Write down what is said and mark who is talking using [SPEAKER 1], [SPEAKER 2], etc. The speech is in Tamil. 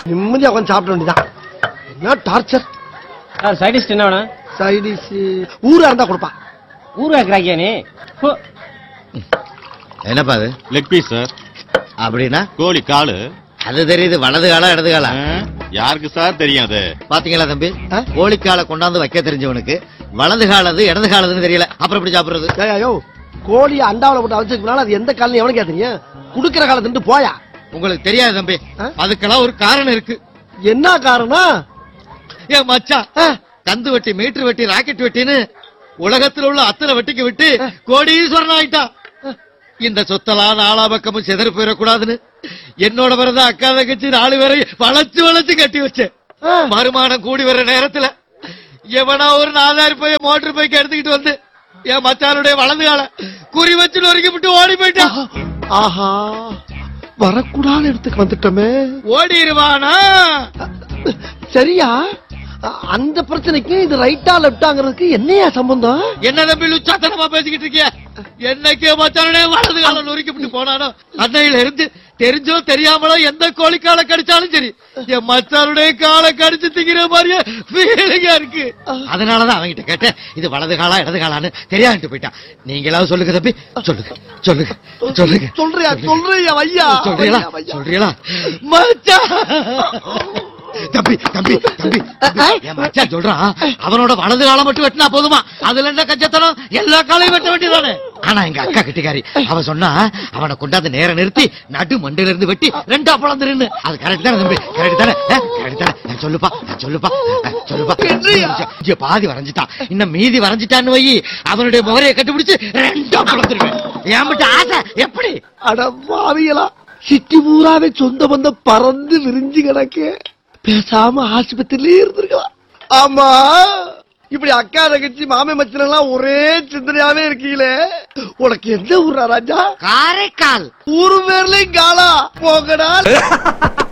[SPEAKER 1] நிம்மதியா உட்காந்து சாப்பிட வேண்டியதான் என்ன டார்ச்சர்
[SPEAKER 2] சார் சைடிஸ்ட் என்ன வேணும்
[SPEAKER 1] சைடிஸ் ஊரா இருந்தா கொடுப்பா
[SPEAKER 2] ஊருகா கிராக்கியா நீ ஹோ.
[SPEAKER 3] என்னப்பா அது
[SPEAKER 4] லெக் பீஸ் சார்
[SPEAKER 3] அப்படின்னா
[SPEAKER 4] கோழி காலு
[SPEAKER 3] அது தெரியுது வலது காலம் இடது காலம்
[SPEAKER 4] ஆ, யாருக்கு சார் தெரியும் அது
[SPEAKER 3] பாத்தீங்களா தம்பி
[SPEAKER 1] ஆ?
[SPEAKER 3] கோழிக்கால கொண்டாந்து வைக்க தெரிஞ்சவனுக்கு வலது காலது இடது காலதுன்னு தெரியல அப்புறம் எப்படி சாப்பிடுறது
[SPEAKER 1] ஏய்யோ கோழியை அண்டாவில போட்டு அழைச்சிருக்கனால அது எந்த காலம் எவனுக்கு தெரியும் குடுக்கிற காலத்துட்டு போயா
[SPEAKER 3] உங்களுக்கு தெரியாது தம்பி
[SPEAKER 1] ஆ?
[SPEAKER 3] அதுக்கெல்லாம் ஒரு காரணம் இருக்கு
[SPEAKER 1] என்ன காரணம்
[SPEAKER 3] ஏன் மச்சான்
[SPEAKER 1] ஆ,
[SPEAKER 3] கந்து வெட்டி மீட்டர் வெட்டி ராக்கெட் வெட்டின்னு உலகத்துல உள்ள அத்தனை வெட்டிக்கு விட்டு கோடீஸ்வரன் ஆயிட்டான் இந்த சொத்தெல்லாம் நாலா பக்கமும் செதறி போயிடக்கூடாதுன்னு என்னோட பிறந்த அக்கா தங்கச்சி நாலு பேரை வளைச்சு வளைச்சு கட்டி வச்சேன்
[SPEAKER 1] ஆ.
[SPEAKER 3] வருமானம் கூடி வர்ற நேரத்துல எவனா ஒரு நாலாயிரம் போய் மோட்டர் பைக் எடுத்துக்கிட்டு வந்து என் மச்சானுடைய வலது கால குறி வச்சு நொறுக்கி விட்டு ஓடி போயிட்டான்
[SPEAKER 1] ஆஹா வரக்கூடாது இடத்துக்கு வந்துட்டோமே
[SPEAKER 3] ஓடிடுவானா
[SPEAKER 1] சரியா அ- அந்த பிரச்சனைக்கு இது ரைட்டா லெப்டாங்கிறதுக்கு என்னையா சம்பந்தம்
[SPEAKER 3] என்ன தம்பி லுச்சாத்தனமா பேசிக்கிட்டு இருக்கிய என்னைக்கே மச்சானே வலது காலம் நொறுக்கி விட்டு போனானோ அன்னையில இருந்து தெரிஞ்சோ தெரியாமலோ எந்த கோழிக்கால கடிச்சாலும் சரி என் மச்சானுடைய காலை கடிச்சு திங்கிற மாதிரியே ஃபீலிங்கா இருக்கு அதனாலதான் அவன்கிட்ட கேட்டேன் இது வலது காலா இடது காலான்னு தெரியாதுட்டு போயிட்டான் நீங்களாவது சொல்லுங்க தம்பி சொல்லுங்க சொல்லுங்க சொல்லுங்க
[SPEAKER 1] சொல்றியா சொல்றியா ஐயா
[SPEAKER 3] சொல்றீங்களா
[SPEAKER 1] ஐயா, ஐயா.
[SPEAKER 3] சொல்றீங்களா மச்சான் தம்பி தம்பி தம்பி தம்பி, என் மச்சான் சொல்றான் அவனோட வலது காலம் மட்டும் வெட்டினா போதுமா அதுல என்ன கஞ்சத்தனம் எல்லா காலையும் வெட்ட வேண்டியதானே ஆனா எங்க அக்கா கட்டிக்காரி அவன் சொன்னா அவனை கொண்டாந்து நேர நிறுத்தி நடு மண்டையில இருந்து வெட்டி ரெண்டா பிளந்துருன்னு அது கரெக்ட் தானே தம்பி கரெக்ட் தானே கரெக்ட் தானே அஹ், சொல்லுப்பா அஹ், சொல்லுப்பா அஹ், சொல்லுப்பா இங்க பாதி வரைஞ்சிட்டான் இன்னும் மீதி வரைஞ்சிட்டான்னு வை அவனுடைய முகரையை கண்டுபிடிச்சு ரெண்டா பிளந்துருவேன் என் மட்டும் ஆசை எப்படி
[SPEAKER 1] அட பாவிகளா சிட்டி பூராவே சொந்த பந்தம் பறந்து விரிஞ்சு கிடக்கு பேசாம ஆஸ்பத்திரியிலே இருந்திருக்கலாம் ஆமா இப்படி அக்கா தங்கச்சி மாமே மச்சன் எல்லாம் ஒரே சிந்தனையாவே இருக்கீங்களே உனக்கு எந்த ஊரா ராஜா
[SPEAKER 3] காரைக்கால்
[SPEAKER 1] ஊரு பேர்லயும் காலா போகடா